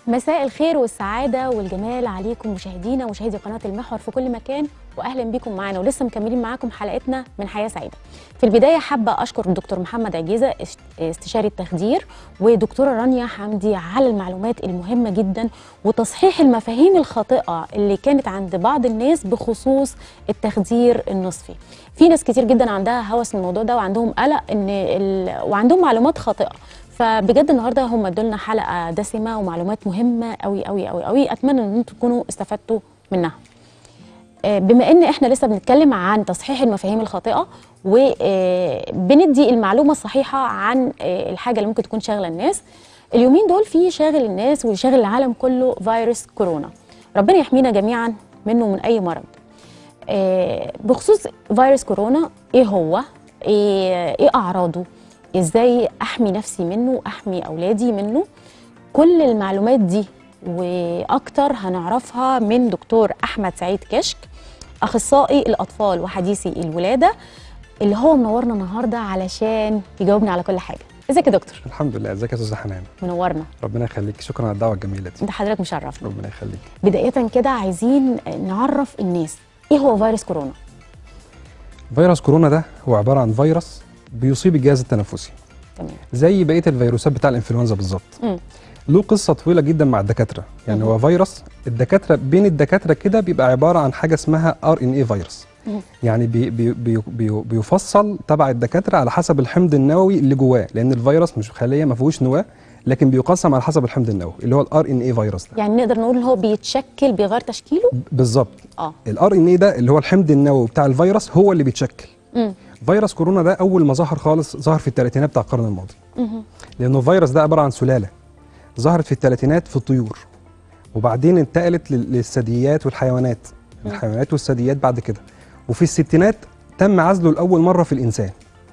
مساء الخير والسعادة والجمال عليكم مشاهدينا ومشاهدي قناة المحور في كل مكان وأهلا بكم معانا ولسه مكملين معاكم حلقتنا من حياة سعيدة في البداية حابة أشكر الدكتور محمد عجيزة استشاري التخدير ودكتورة رانيا حمدي على المعلومات المهمة جدا وتصحيح المفاهيم الخاطئة اللي كانت عند بعض الناس بخصوص التخدير النصفي في ناس كتير جدا عندها هوس من الموضوع ده وعندهم قلق ان ال... وعندهم معلومات خاطئه فبجد النهارده هم ادوا لنا حلقه دسمه ومعلومات مهمه قوي قوي قوي قوي اتمنى ان انتم تكونوا استفدتوا منها بما ان احنا لسه بنتكلم عن تصحيح المفاهيم الخاطئه وبندي المعلومه الصحيحه عن الحاجه اللي ممكن تكون شاغله الناس اليومين دول في شاغل الناس وشاغل العالم كله فيروس كورونا ربنا يحمينا جميعا منه من اي مرض بخصوص فيروس كورونا ايه هو ايه, إيه اعراضه ازاي احمي نفسي منه واحمي اولادي منه كل المعلومات دي واكتر هنعرفها من دكتور احمد سعيد كشك اخصائي الاطفال وحديثي الولاده اللي هو منورنا النهارده علشان يجاوبنا على كل حاجه ازيك يا دكتور الحمد لله ازيك يا استاذه حنان منورنا ربنا يخليك شكرا على الدعوه الجميله دي انت حضرتك مشرفنا ربنا يخليك بدايه كده عايزين نعرف الناس ايه هو فيروس كورونا فيروس كورونا ده هو عباره عن فيروس بيصيب الجهاز التنفسي تمام زي بقيه الفيروسات بتاع الانفلونزا بالظبط مم. له قصه طويله جدا مع الدكاتره يعني هو فيروس الدكاتره بين الدكاتره كده بيبقى عباره عن حاجه اسمها ار ان اي فيروس مم. يعني بي بي بي بي بيفصل تبع الدكاتره على حسب الحمض النووي اللي جواه لان الفيروس مش خليه ما فيهوش نواه لكن بيقسم على حسب الحمض النووي اللي هو الار ان اي فيروس ده يعني نقدر نقول ان هو بيتشكل بيغير تشكيله بالظبط اه الار ان اي ده اللي هو الحمض النووي بتاع الفيروس هو اللي بيتشكل امم فيروس كورونا ده اول ما ظهر خالص ظهر في الثلاثينات بتاع القرن الماضي مهم. لانه الفيروس ده عباره عن سلاله ظهرت في الثلاثينات في الطيور وبعدين انتقلت لل- للثدييات والحيوانات مم. الحيوانات والثدييات بعد كده وفي الستينات تم عزله لاول مره في الانسان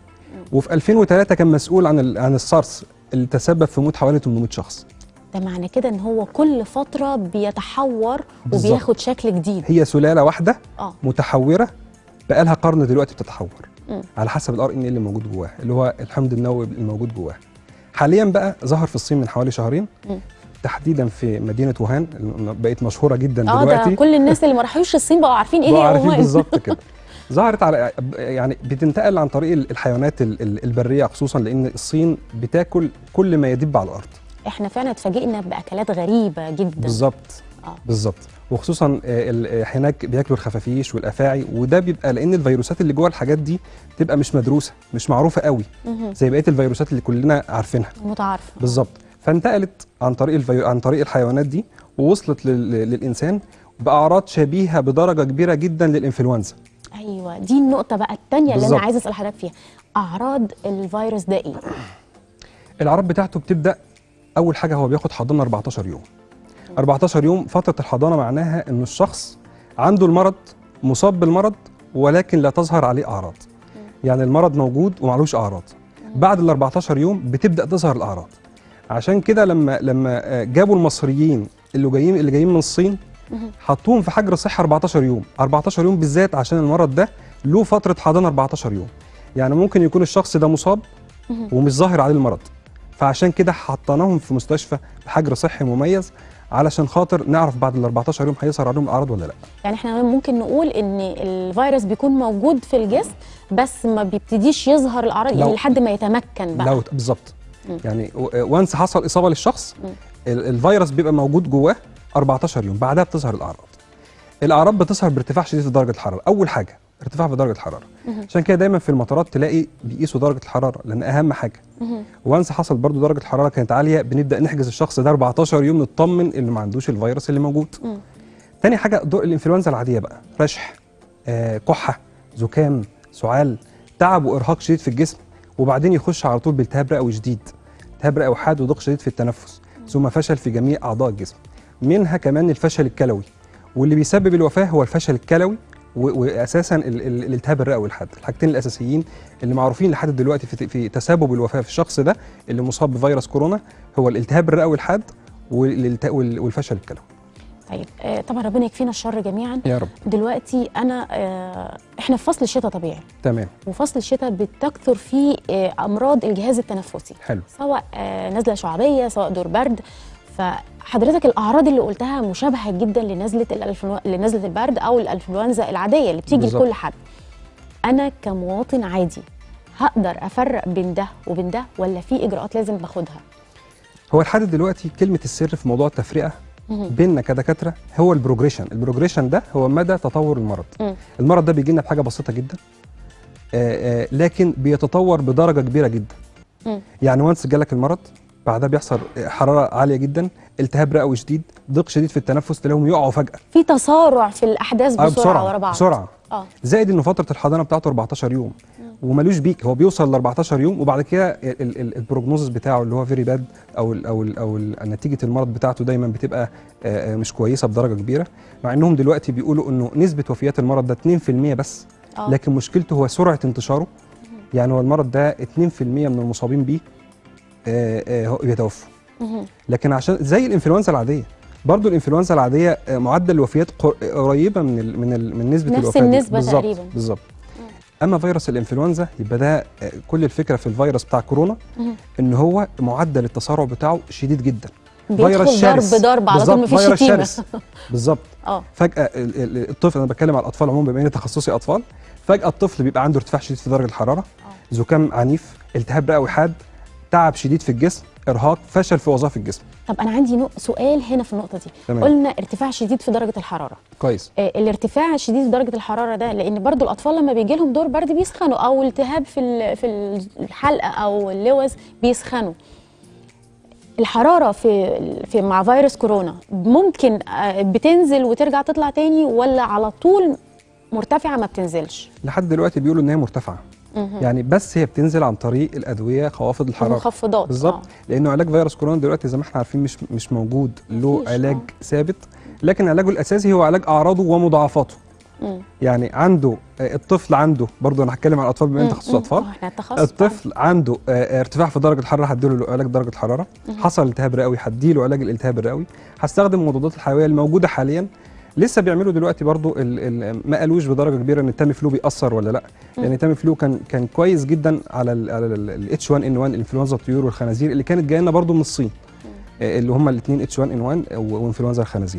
وفي 2003 كان مسؤول عن ال- عن السارس اللي تسبب في موت حوالي 800 شخص ده معنى كده ان هو كل فتره بيتحور بالظبط. وبياخد شكل جديد هي سلاله واحده اه متحوره بقالها قرن دلوقتي بتتحور مم. على حسب الار ان اللي موجود جواه اللي هو الحمض النووي الموجود جواه حاليا بقى ظهر في الصين من حوالي شهرين مم. تحديدا في مدينه ووهان اللي بقت مشهوره جدا اه دلوقتي ده كل الناس اللي ما راحوش الصين بقوا عارفين ايه بقوا هي عارفين ووهان. بالظبط كده ظهرت على يعني بتنتقل عن طريق الحيوانات ال- ال- البريه خصوصا لان الصين بتاكل كل ما يدب على الارض احنا فعلا اتفاجئنا باكلات غريبه جدا بالظبط اه بالظبط وخصوصا آه، ال- آه، هناك بياكلوا الخفافيش والافاعي وده بيبقى لان الفيروسات اللي جوه الحاجات دي تبقى مش مدروسه مش معروفه قوي مهم. زي بقيه الفيروسات اللي كلنا عارفينها متعارفه بالظبط فانتقلت عن طريق الفي... عن طريق الحيوانات دي ووصلت لل... للانسان باعراض شبيهه بدرجه كبيره جدا للانفلونزا ايوه دي النقطه بقى الثانيه اللي انا بالظبط. عايزه اسال حضرتك فيها اعراض الفيروس ده ايه الاعراض بتاعته بتبدا اول حاجه هو بياخد حضانه 14 يوم 14 يوم فتره الحضانه معناها ان الشخص عنده المرض مصاب بالمرض ولكن لا تظهر عليه اعراض يعني المرض موجود ومعلوش اعراض بعد ال 14 يوم بتبدا تظهر الاعراض عشان كده لما لما آه، جابوا المصريين اللي جايين اللي جايين من الصين مهم. حطوهم في حجر صحي 14 يوم 14 يوم بالذات عشان المرض ده له فتره حضانه 14 يوم يعني ممكن يكون الشخص ده مصاب مهم. ومش ظاهر عليه المرض فعشان كده حطيناهم في مستشفى بحجر صحي مميز علشان خاطر نعرف بعد ال 14 يوم هيظهر عليهم الاعراض ولا لا يعني احنا ممكن نقول ان الفيروس بيكون موجود في الجسم بس ما بيبتديش يظهر الاعراض يعني لو- لحد ما يتمكن بقى لو بالظبط مم. يعني وانس حصل اصابه للشخص مم. ال- الفيروس بيبقى موجود جواه 14 يوم بعدها بتظهر الاعراض الاعراض بتظهر بارتفاع شديد في درجه الحراره اول حاجه ارتفاع في درجه الحراره مهم. عشان كده دايما في المطارات تلاقي بيقيسوا درجه الحراره لان اهم حاجه مهم. وانس حصل برضو درجه الحراره كانت عاليه بنبدا نحجز الشخص ده 14 يوم نطمن ان ما عندوش الفيروس اللي موجود مم. تاني حاجه دور الانفلونزا العاديه بقى رشح آه، كحه زكام سعال تعب وارهاق شديد في الجسم وبعدين يخش على طول بالتهاب رئوي شديد التهاب رئوي حاد وضيق شديد في التنفس ثم فشل في جميع اعضاء الجسم منها كمان الفشل الكلوي واللي بيسبب الوفاه هو الفشل الكلوي و- واساسا ال- ال- الالتهاب الرئوي الحاد الحاجتين الاساسيين اللي معروفين لحد دلوقتي في, في تسبب الوفاه في الشخص ده اللي مصاب بفيروس كورونا هو الالتهاب الرئوي الحاد والالت- وال- والفشل الكلوي طيب آه، طبعا ربنا يكفينا الشر جميعا يا رب دلوقتي انا آه، احنا في فصل الشتاء طبيعي تمام وفصل الشتاء بتكثر فيه آه، امراض الجهاز التنفسي حلو سواء آه، نزله شعبيه سواء دور برد فحضرتك الاعراض اللي قلتها مشابهه جدا لنزله الألفنو... لنزله البرد او الانفلونزا العاديه اللي بتيجي بالظبط. لكل حد انا كمواطن عادي هقدر افرق بين ده وبين ده ولا في اجراءات لازم باخدها هو لحد دلوقتي كلمه السر في موضوع التفرقه مهم. بيننا كدكاتره هو البروجريشن البروجريشن ده هو مدى تطور المرض مم. المرض ده بيجي لنا بحاجه بسيطه جدا آه، آه، لكن بيتطور بدرجه كبيره جدا مم. يعني وانس جالك المرض بعدها بيحصل حراره عاليه جدا التهاب رئوي شديد ضيق شديد في التنفس تلاقيهم يقعوا فجاه في تسارع في الاحداث آه، بسرعه, ورا بعض بسرعه اه زائد انه فتره الحضانه بتاعته 14 يوم وملوش بيك هو بيوصل ل 14 يوم وبعد كده ال- ال- ال- البروجنوزس بتاعه اللي هو فيري باد او ال او ال او ال نتيجه المرض بتاعته دايما بتبقى آه، آه، مش كويسه بدرجه كبيره مع انهم دلوقتي بيقولوا انه نسبه وفيات المرض ده 2% بس آه. لكن مشكلته هو سرعه انتشاره يعني هو المرض ده 2% من المصابين بيه آه، آه، هو بيتوفوا مهم. لكن عشان زي الانفلونزا العاديه برضو الانفلونزا العاديه آه، معدل الوفيات قر- قريبه من ال من ال من نسبه نفس الوفاه دي. النسبة بالظبط تقريباً. بالظبط اما فيروس الانفلونزا يبقى ده آه، كل الفكره في الفيروس بتاع كورونا مهم. ان هو معدل التسارع بتاعه شديد جدا بيدخل ضرب ضرب على طول بالظبط، مفيش فيروس شتيمه شرس بالظبط اه فجاه ال- ال- الطفل انا بتكلم على الاطفال عموما بما اني تخصصي اطفال فجاه الطفل بيبقى عنده ارتفاع شديد في درجه الحراره زكام عنيف التهاب رئوي حاد تعب شديد في الجسم ارهاق فشل في وظائف الجسم طب انا عندي نق- سؤال هنا في النقطه دي تمام. قلنا ارتفاع شديد في درجه الحراره كويس آه، الارتفاع الشديد في درجه الحراره ده لان برضو الاطفال لما بيجي لهم دور برد بيسخنوا او التهاب في ال- في الحلقه او اللوز بيسخنوا الحراره في في مع فيروس كورونا ممكن آه، بتنزل وترجع تطلع تاني ولا على طول مرتفعه ما بتنزلش لحد دلوقتي بيقولوا ان هي مرتفعه مهم. يعني بس هي بتنزل عن طريق الادويه خوافض الحراره المخفضات بالظبط آه. لانه علاج فيروس كورونا دلوقتي زي ما احنا عارفين مش مش موجود له مفيش، علاج آه. ثابت لكن علاجه الاساسي هو علاج اعراضه ومضاعفاته مم. يعني عنده آه، الطفل عنده برضه انا هتكلم عن الاطفال بما ان مم. تخصص مم. اطفال آه، احنا التخصص الطفل عنده آه، ارتفاع في درجه الحراره هديله له علاج درجه الحراره حصل التهاب رئوي هديله علاج الالتهاب الرئوي هستخدم المضادات الحيويه الموجوده حاليا لسه بيعملوا دلوقتي برضو ال ال ما قالوش بدرجه كبيره ان التامي فلو بيأثر ولا لا لان التامي فلو كان كان كويس جدا على ال على الاتش 1 ان 1 انفلونزا الطيور والخنازير اللي كانت جايه لنا برضو من الصين آه، اللي هم الاثنين اتش 1 ان 1 وانفلونزا الخنازير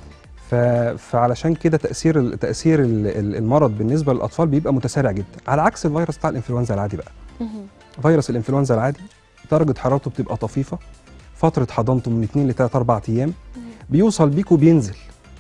ف- فعلشان كده تاثير ال- تاثير ال- ال- المرض بالنسبه للاطفال بيبقى متسارع جدا على عكس الفيروس بتاع الانفلونزا العادي بقى مهم. فيروس الانفلونزا العادي درجه حرارته بتبقى طفيفه فتره حضانته من 2 ل 3 4 ايام بيوصل بيك وبينزل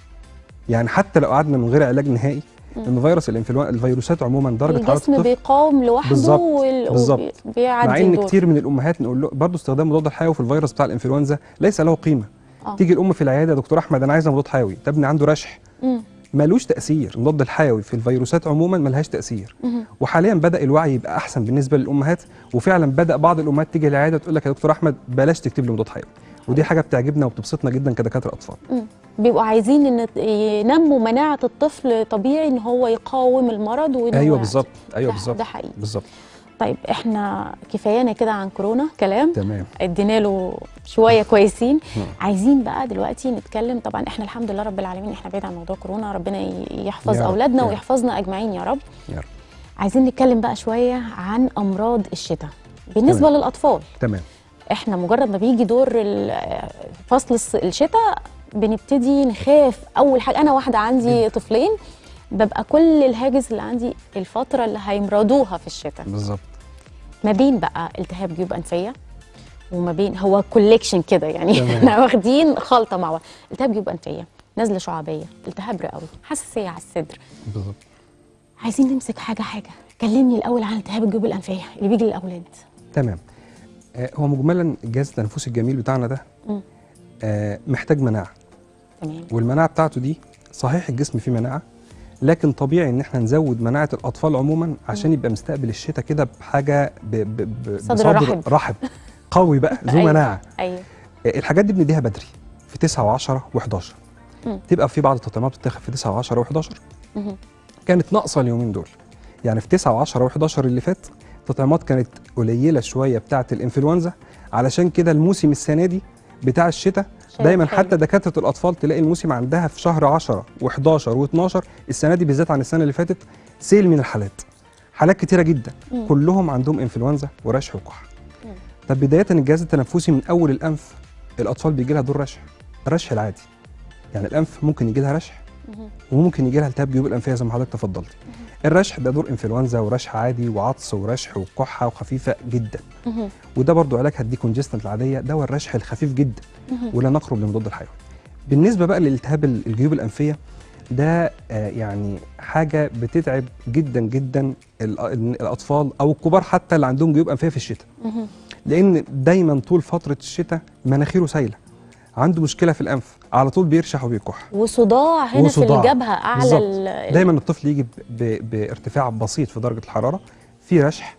يعني حتى لو قعدنا من غير علاج نهائي ان فيروس الانفلونزا الفيروسات عموما درجه حراره الجسم الطفل بيقاوم لوحده بالظبط، وال- بالظبط. وبيعدي مع ان الدور. كتير من الامهات نقول له برضه استخدام مضاد الحيوي في الفيروس بتاع الانفلونزا ليس له قيمه آه. تيجي الام في العياده يا دكتور احمد انا عايزه مضاد حيوي ده ابني عنده رشح مم. ملوش تاثير المضاد الحيوي في الفيروسات عموما ملهاش تاثير مهم. وحاليا بدا الوعي يبقى احسن بالنسبه للامهات وفعلا بدا بعض الامهات تيجي العياده تقول لك يا دكتور احمد بلاش تكتب لي مضاد حيوي ودي حاجه بتعجبنا وبتبسطنا جدا كدكاتره اطفال مم. بيبقوا عايزين ان ينموا مناعه الطفل طبيعي ان هو يقاوم المرض وإن ايوه هو بالظبط ايوه ده- بالظبط ده حقيقي. بالظبط طيب احنا كفايانا كده عن كورونا كلام تمام ادينا له شويه كويسين نعم. عايزين بقى دلوقتي نتكلم طبعا احنا الحمد لله رب العالمين احنا بعيد عن موضوع كورونا ربنا ي- يحفظ يا رب، اولادنا يا رب. ويحفظنا اجمعين يا رب يا رب عايزين نتكلم بقى شويه عن امراض الشتاء بالنسبه تمام. للاطفال تمام احنا مجرد ما بيجي دور ال- فصل الص- الشتاء بنبتدي نخاف اول حاجه انا واحده عندي طفلين ببقى كل الهاجس اللي عندي الفتره اللي هيمرضوها في الشتاء بالظبط ما بين بقى التهاب جيوب انفيه وما بين هو كوليكشن كده يعني تمام. احنا واخدين خلطه مع بعض التهاب جيوب انفيه نزله شعبيه التهاب رئوي حساسيه على الصدر بالظبط عايزين نمسك حاجه حاجه كلمني الاول عن التهاب الجيوب الانفيه اللي بيجي للاولاد تمام آه هو مجملا الجهاز التنفسي الجميل بتاعنا ده مم. آه محتاج مناعه تمام والمناعه بتاعته دي صحيح الجسم فيه مناعه لكن طبيعي ان احنا نزود مناعه الاطفال عموما عشان يبقى مستقبل الشتاء كده بحاجه ب ب ب صدر رحب. رحب قوي بقى ذو أيوة. مناعه ايوه آه، الحاجات دي بنديها بدري في 9 و10 و11 مم. تبقى في بعض التطعيمات بتتاخد في 9 و10 و11 مهم. كانت ناقصه اليومين دول يعني في 9 و10 و11 اللي فات التطعيمات كانت قليله شويه بتاعه الانفلونزا علشان كده الموسم السنه دي بتاع الشتاء شايف دايما حلو. حتى دكاتره الاطفال تلاقي الموسم عندها في شهر 10 و11 و12 السنه دي بالذات عن السنه اللي فاتت سيل من الحالات حالات كتيره جدا مم. كلهم عندهم انفلونزا ورشح وكحه مم. طب بدايه الجهاز التنفسي من اول الانف الاطفال بيجي لها دور رشح الرشح العادي يعني الانف ممكن يجي لها رشح مهم. وممكن يجي لها التهاب جيوب الانفيه زي ما حضرتك تفضلتي الرشح ده دور انفلونزا ورشح عادي وعطس ورشح وكحه وخفيفه جدا مهم. وده برضو علاجها الدي كونجستنت العاديه دواء الرشح الخفيف جدا مهم. ولا نقرب لمضاد الحيوي بالنسبه بقى للالتهاب ال- الجيوب الانفيه ده آه، يعني حاجه بتتعب جدا جدا ال- ال- الاطفال او الكبار حتى اللي عندهم جيوب انفيه في الشتاء مهم. لان دايما طول فتره الشتاء مناخيره سايله عنده مشكله في الانف على طول بيرشح وبيكح وصداع هنا وصداع. في الجبهه اعلى بالظبط. ال- ال- دايما الطفل يجي ب- ب- بارتفاع بسيط في درجه الحراره في رشح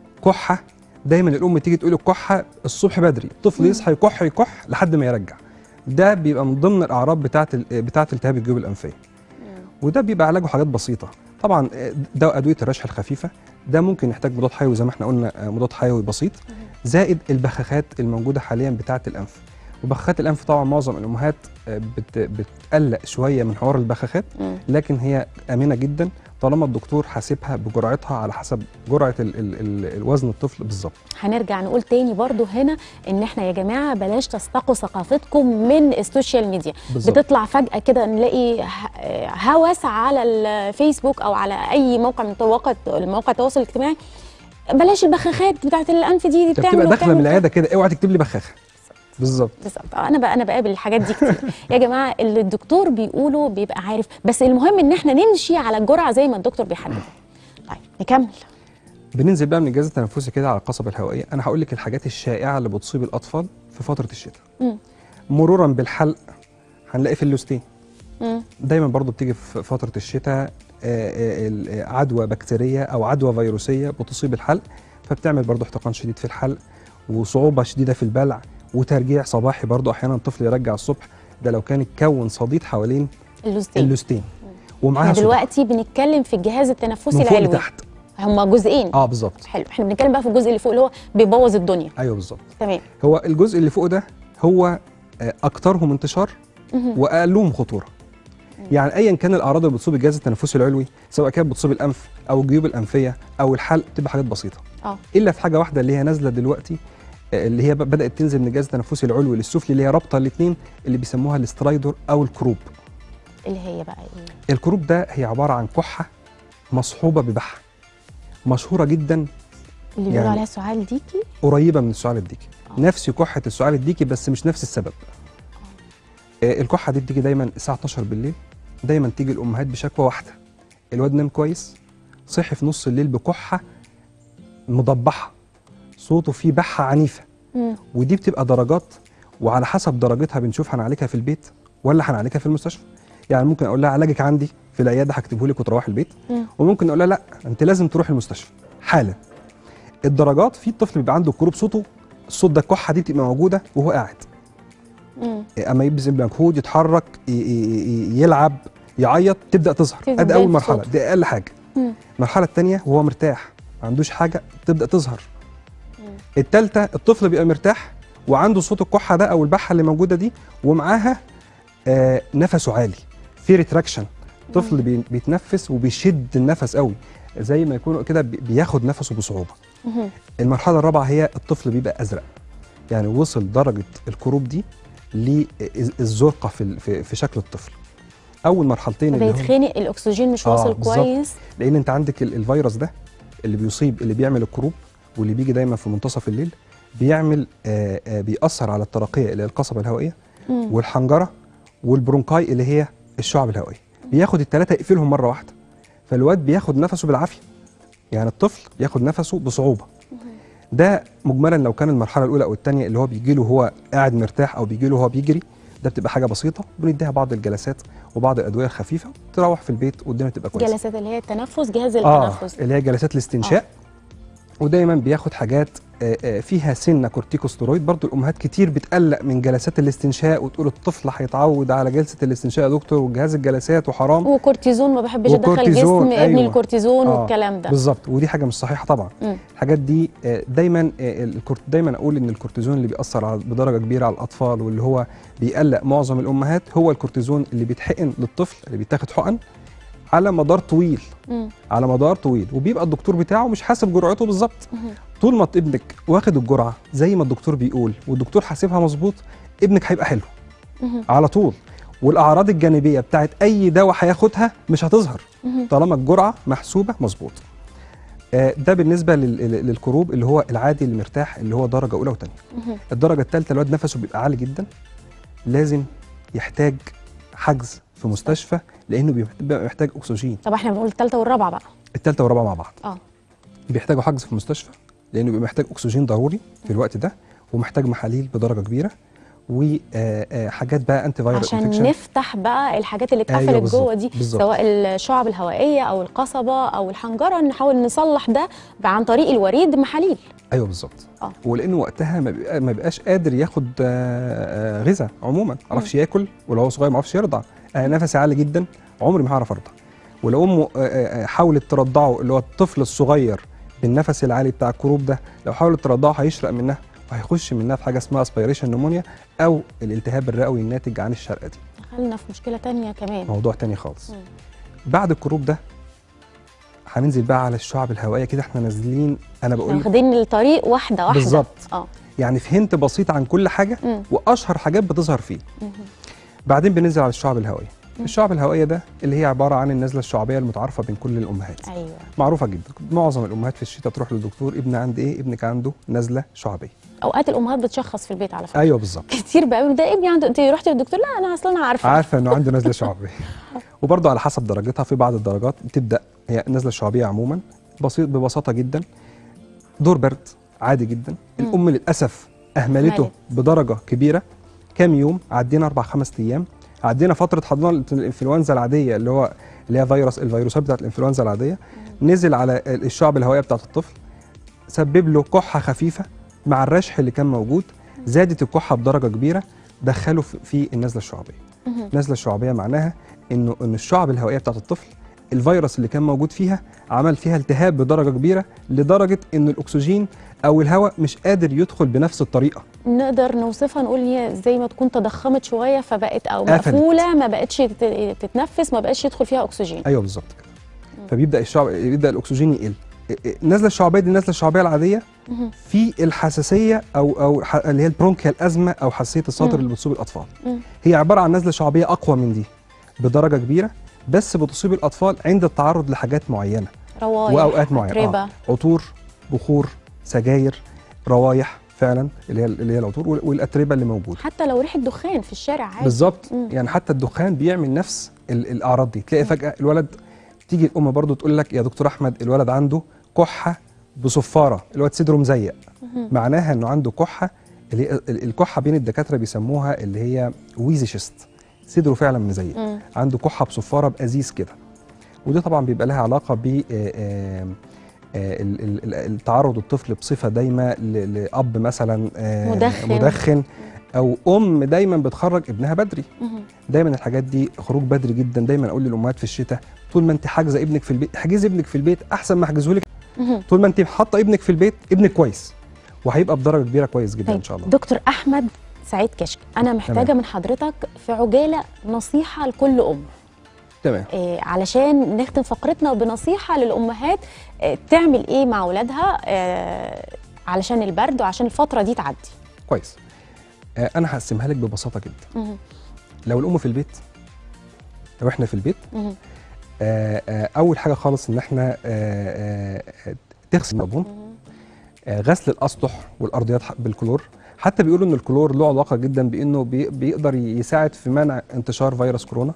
كحه دايما الام تيجي تقول الكحه الصبح بدري الطفل مم. يصحى يكح يكح لحد ما يرجع ده بيبقى من ضمن الاعراض بتاعه ال- بتاعه التهاب الجيوب الانفيه وده بيبقى علاجه حاجات بسيطه طبعا آه، ده ادويه الرشح الخفيفه ده ممكن يحتاج مضاد حيوي زي ما احنا قلنا آه، مضاد حيوي بسيط زائد البخاخات الموجوده حاليا بتاعه الانف وبخاخات الانف طبعا معظم الامهات آه، بت بتقلق شويه من حوار البخاخات مم. لكن هي امنه جدا طالما الدكتور حاسبها بجرعتها على حسب جرعه ال ال ال الوزن الطفل بالظبط هنرجع نقول تاني برضو هنا ان احنا يا جماعه بلاش تستقوا ثقافتكم من السوشيال ميديا بالظبط. بتطلع فجاه كده نلاقي ه- هوس على الفيسبوك او على اي موقع من مواقع مواقع التواصل الاجتماعي بلاش البخاخات بتاعت الانف دي دي انت بتعمل بتبقى داخله وبتعمل من العياده كده اوعى تكتب لي بخاخه بالظبط بالظبط انا بقى انا بقابل الحاجات دي كتير يا جماعه اللي الدكتور بيقوله بيبقى عارف بس المهم ان احنا نمشي على الجرعه زي ما الدكتور بيحدد طيب نكمل بننزل بقى من الجهاز التنفسي كده على القصبه الهوائيه انا هقول لك الحاجات الشائعه اللي بتصيب الاطفال في فتره الشتاء مم. مرورا بالحلق هنلاقي في اللوستين مم. دايما برضو بتيجي في فتره الشتاء آه، آه، ال- آه، عدوى بكتيريه او عدوى فيروسيه بتصيب الحلق فبتعمل برضو احتقان شديد في الحلق وصعوبه شديده في البلع وترجيع صباحي برضو احيانا الطفل يرجع الصبح ده لو كان اتكون صديد حوالين اللوزتين اللوستين احنا ومعاها صداع دلوقتي بنتكلم في الجهاز التنفسي من فوق العلوي لتحت هما جزئين اه بالظبط حلو احنا بنتكلم بقى في الجزء اللي فوق اللي هو بيبوظ الدنيا ايوه بالظبط تمام هو الجزء اللي فوق ده هو آه، اكثرهم انتشار مهم. واقلهم خطوره يعني ايا كان الاعراض اللي بتصيب الجهاز التنفسي العلوي سواء كانت بتصيب الانف او الجيوب الانفيه او الحلق بتبقى حاجات بسيطه اه الا في حاجه واحده اللي هي نازله دلوقتي آه، اللي هي ب- بدات تنزل من الجهاز التنفسي العلوي للسفلي اللي هي رابطه الاثنين اللي بيسموها الاسترايدور او الكروب اللي هي بقى ايه الكروب ده هي عباره عن كحه مصحوبه ببحه مشهوره جدا اللي بيقولوا يعني- عليها سعال ديكي قريبه من السعال الديكي آه. نفس كحه السعال الديكي بس مش نفس السبب آه، الكحه دي بتيجي دايما الساعه 12 بالليل دايما تيجي الامهات بشكوى واحده الواد نام كويس صحي في نص الليل بكحه مضبحه صوته فيه بحه عنيفه مم. ودي بتبقى درجات وعلى حسب درجتها بنشوف هنعالجها في البيت ولا هنعالجها في المستشفى يعني ممكن اقول لها علاجك عندي في العياده هكتبه لك وتروحي البيت مم. وممكن اقول لها لا انت لازم تروح المستشفى حالا الدرجات في الطفل بيبقى عنده كروب صوته الصوت ده الكحه دي بتبقى موجوده وهو قاعد مم. اما يبذل مجهود يتحرك ي- ي- ي- يلعب يعيط تبدا تظهر في ادي بداية اول مرحله صوت. دي اقل حاجه مم. المرحله الثانيه وهو مرتاح ما عندوش حاجه تبدا تظهر مم. الثالثه الطفل بيبقى مرتاح وعنده صوت الكحه ده او البحه اللي موجوده دي ومعاها آه نفسه عالي في ريتراكشن الطفل بي- بيتنفس وبيشد النفس قوي زي ما يكون كده بي- بياخد نفسه بصعوبه مهم. المرحله الرابعه هي الطفل بيبقى ازرق يعني وصل درجه الكروب دي للزرقه في ال- في في شكل الطفل اول مرحلتين اللي هم بيتخنق الاكسجين مش آه، واصل بالظبط. كويس لان انت عندك ال- الفيروس ده اللي بيصيب اللي بيعمل الكروب واللي بيجي دايما في منتصف الليل بيعمل آه آه بيأثر على الترقيه اللي هي القصبه الهوائيه مم. والحنجره والبرونكاي اللي هي الشعب الهوائيه بياخد الثلاثه يقفلهم مره واحده فالواد بياخد نفسه بالعافيه يعني الطفل بياخد نفسه بصعوبه ده مجملا لو كان المرحله الاولى او الثانيه اللي هو بيجي له وهو قاعد مرتاح او بيجي له وهو بيجري ده بتبقى حاجه بسيطه بنديها بعض الجلسات وبعض الادويه الخفيفه تروح في البيت والدنيا تبقى كويسه جلسات اللي هي التنفس جهاز اه التنفس اللي هي جلسات الاستنشاق ودايما بياخد حاجات آه، آه، فيها سنه كورتيكوستيرويد برضو الامهات كتير بتقلق من جلسات الاستنشاق وتقول الطفل هيتعود على جلسه الاستنشاق يا دكتور وجهاز الجلسات وحرام وكورتيزون ما بحبش ادخل وكورتيزون، جسم ابني أيوة. الكورتيزون آه، والكلام ده بالظبط ودي حاجه مش صحيحه طبعا مم. الحاجات دي آه، دايما آه، الكورت دايما اقول ان الكورتيزون اللي بيأثر على بدرجه كبيره على الاطفال واللي هو بيقلق معظم الامهات هو الكورتيزون اللي بيتحقن للطفل اللي بيتاخد حقن على مدار طويل مم. على مدار طويل وبيبقى الدكتور بتاعه مش حاسب جرعته بالظبط مهم. طول ما ابنك واخد الجرعه زي ما الدكتور بيقول والدكتور حاسبها مظبوط ابنك هيبقى حلو مهم. على طول والاعراض الجانبيه بتاعت اي دواء هياخدها مش هتظهر مهم. طالما الجرعه محسوبه مظبوط آه، ده بالنسبه لل- لل- للكروب اللي هو العادي اللي مرتاح اللي هو درجه اولى وثانيه مهم. الدرجه الثالثه الواد نفسه بيبقى عالي جدا لازم يحتاج حجز في مستشفى لانه بيبقى محتاج اكسجين طب احنا بنقول الثالثه والرابعه بقى الثالثه والرابعه مع بعض اه بيحتاجوا حجز في المستشفى لانه بيبقى محتاج اكسجين ضروري في الوقت ده ومحتاج محاليل بدرجه كبيره وحاجات بقى انتي فايرال عشان نفتح بقى الحاجات اللي اتقفلت أيوة جوه بالظبط، دي بالظبط. سواء الشعب الهوائيه او القصبه او الحنجره نحاول نصلح ده عن طريق الوريد محاليل ايوه بالظبط اه ولانه وقتها ما بيبقى ما بيبقاش قادر ياخد آه، آه، غذاء عموما ما عرفش ياكل ولو هو صغير ما عرفش يرضع آه، نفسي عالي جدا عمري ما هعرف ارضع ولو امه آه، آه، حاولت ترضعه اللي هو الطفل الصغير بالنفس العالي بتاع الكروب ده لو حاولت ترضعه هيشرق منها وهيخش منها في حاجه اسمها اسبيريشن نمونيا او الالتهاب الرئوي الناتج عن الشرقه دي دخلنا في مشكله تانية كمان موضوع تاني خالص مم. بعد الكروب ده هننزل بقى على الشعب الهوائيه كده احنا نازلين انا بقول لك واخدين الطريق واحده واحده بالظبط. اه يعني فهمت بسيط عن كل حاجه مم. واشهر حاجات بتظهر فيه مهم. بعدين بننزل على الشعب الهوائيه مم. الشعب الهوائيه ده اللي هي عباره عن النزله الشعبيه المتعارفه بين كل الامهات ايوه معروفه جدا معظم الامهات في الشتاء تروح للدكتور ابن عندي ايه ابنك عنده نزله شعبيه اوقات الامهات بتشخص في البيت على فكره ايوه بالظبط كتير بقى ده ابني عنده انت رحتي للدكتور لا انا اصلا عارفه عارفه انه عنده نزله شعبيه وبرضه على حسب درجتها في بعض الدرجات بتبدا هي النزله الشعبيه عموما بسيط ببساطه جدا دور برد عادي جدا مم. الام للاسف اهملته أهملت. بدرجه كبيره كام يوم عدينا اربع خمس ايام عدينا فتره حضانه الانفلونزا العاديه اللي هو اللي هي فيروس الفيروسات بتاعت الانفلونزا العاديه نزل على الشعب الهوائيه بتاعت الطفل سبب له كحه خفيفه مع الرشح اللي كان موجود زادت الكحه بدرجه كبيره دخله في- في النزله الشعبيه مهم. النزله الشعبيه معناها انه ان الشعب الهوائيه بتاعت الطفل الفيروس اللي كان موجود فيها عمل فيها التهاب بدرجه كبيره لدرجه ان الاكسجين او الهواء مش قادر يدخل بنفس الطريقه نقدر نوصفها نقول ان هي زي ما تكون تضخمت شويه فبقت او قفلت. مقفوله ما بقتش تت- تتنفس ما بقتش يدخل فيها اكسجين ايوه بالظبط كده فبيبدا الشعب يبدا الاكسجين يقل النزله الشعبيه دي النزله الشعبيه العاديه مهم. في الحساسيه او او ح- اللي هي البرونكيال ازمه او حساسيه الصدر مم. اللي بتصيب الاطفال مم. هي عباره عن نزله شعبيه اقوى من دي بدرجه كبيره بس بتصيب الاطفال عند التعرض لحاجات معينه روايح واوقات معينه أتربة. آه. عطور بخور سجاير روايح فعلا اللي هي اللي هي العطور وال- والاتربه اللي موجوده حتى لو ريحه دخان في الشارع عادي بالظبط مم. يعني حتى الدخان بيعمل نفس ال- الاعراض دي تلاقي فجاه الولد تيجي الام برضو تقول لك يا دكتور احمد الولد عنده كحه بصفاره الولد صدره مزيق مهم. معناها انه عنده كحه اللي هي ال- الكحه بين الدكاتره بيسموها اللي هي ويزي شيست صدره فعلا مزيق مم. عنده كحه بصفاره بازيز كده ودي طبعا بيبقى لها علاقه ب آه، آه، آه، ال- ال- ال- التعرض الطفل بصفه دايمه ل- لاب مثلا آه، مدخن. مدخن او ام دايما بتخرج ابنها بدري مهم. دايما الحاجات دي خروج بدري جدا دايما اقول للامهات في الشتاء طول ما انت حاجزه ابنك في البيت احجزي ابنك في البيت احسن ما احجزه لك مهم. طول ما انت حاطه ابنك في البيت ابنك كويس وهيبقى بدرجه كبيره كويس جدا ان شاء الله دكتور احمد سعيد كشك انا محتاجه تمام. من حضرتك في عجاله نصيحه لكل ام تمام إيه علشان نختم فقرتنا بنصيحه للامهات إيه تعمل ايه مع اولادها إيه علشان البرد وعشان الفتره دي تعدي كويس آه انا هقسمها لك ببساطه جدا مهم. لو الام في البيت لو احنا في البيت مهم. آه آه اول حاجه خالص ان احنا آه آه تغسل الصابون مهم. آه غسل الاسطح والارضيات ح- بالكلور حتى بيقولوا ان الكلور له علاقه جدا بانه بي بيقدر يساعد في منع انتشار فيروس كورونا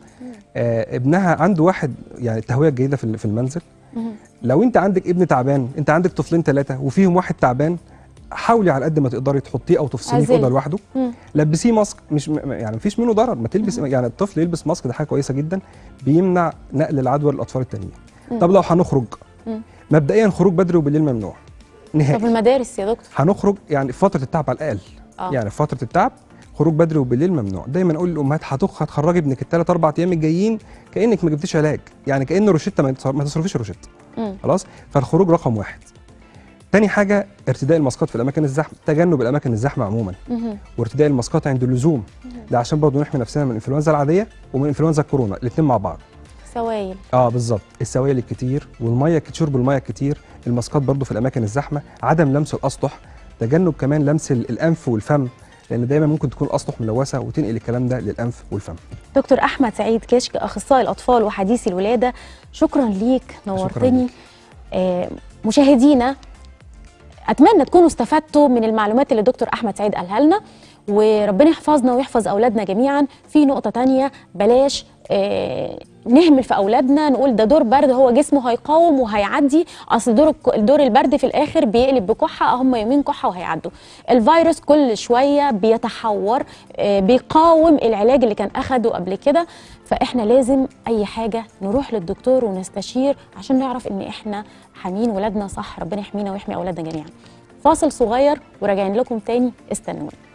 آه ابنها عنده واحد يعني التهويه الجيده في في المنزل مهم. لو انت عندك ابن تعبان انت عندك طفلين ثلاثه وفيهم واحد تعبان حاولي على قد ما تقدري تحطيه او تفصليه في عزل. اوضه لوحده مم. لبسيه ماسك مش م- يعني مفيش منه ضرر ما تلبس يعني الطفل يلبس ماسك ده حاجه كويسه جدا بيمنع نقل العدوى للاطفال التانيين مم. طب لو هنخرج مم. مبدئيا خروج بدري وبالليل ممنوع طب نهائي المدارس يا دكتور هنخرج يعني في فتره التعب على الاقل آه. يعني في فتره التعب خروج بدري وبالليل ممنوع دايما اقول للامهات هتخ هتخرجي ابنك الثلاث اربع ايام الجايين كانك ما جبتيش علاج يعني كان روشته ما تصر- ما تصرفيش روشته مم. خلاص فالخروج رقم واحد تاني حاجه ارتداء الماسكات في الاماكن الزحمه تجنب الاماكن الزحمه عموما مهم. وارتداء الماسكات عند اللزوم ده عشان برضه نحمي نفسنا من الانفلونزا العاديه ومن انفلونزا الكورونا الاثنين مع بعض سوائل اه بالظبط السوائل الكتير والميه الكتير شرب الميه الكتير الماسكات برضو في الاماكن الزحمه عدم لمس الاسطح تجنب كمان لمس ال- الانف والفم لان دايما ممكن تكون الاسطح ملوثه وتنقل الكلام ده للانف والفم دكتور احمد سعيد كشك اخصائي الاطفال وحديثي الولاده شكرا ليك نورتني ليك. آه مشاهدينا اتمنى تكونوا استفدتوا من المعلومات اللي دكتور احمد سعيد قالها لنا وربنا يحفظنا ويحفظ اولادنا جميعا في نقطه تانية بلاش آه نهمل في اولادنا نقول ده دور برد هو جسمه هيقاوم وهيعدي اصل دور الك- دور البرد في الاخر بيقلب بكحه هم يومين كحه وهيعدوا الفيروس كل شويه بيتحور آه بيقاوم العلاج اللي كان اخده قبل كده فاحنا لازم اي حاجه نروح للدكتور ونستشير عشان نعرف ان احنا حامين ولادنا صح ربنا يحمينا ويحمي اولادنا جميعا فاصل صغير وراجعين لكم تاني استنونا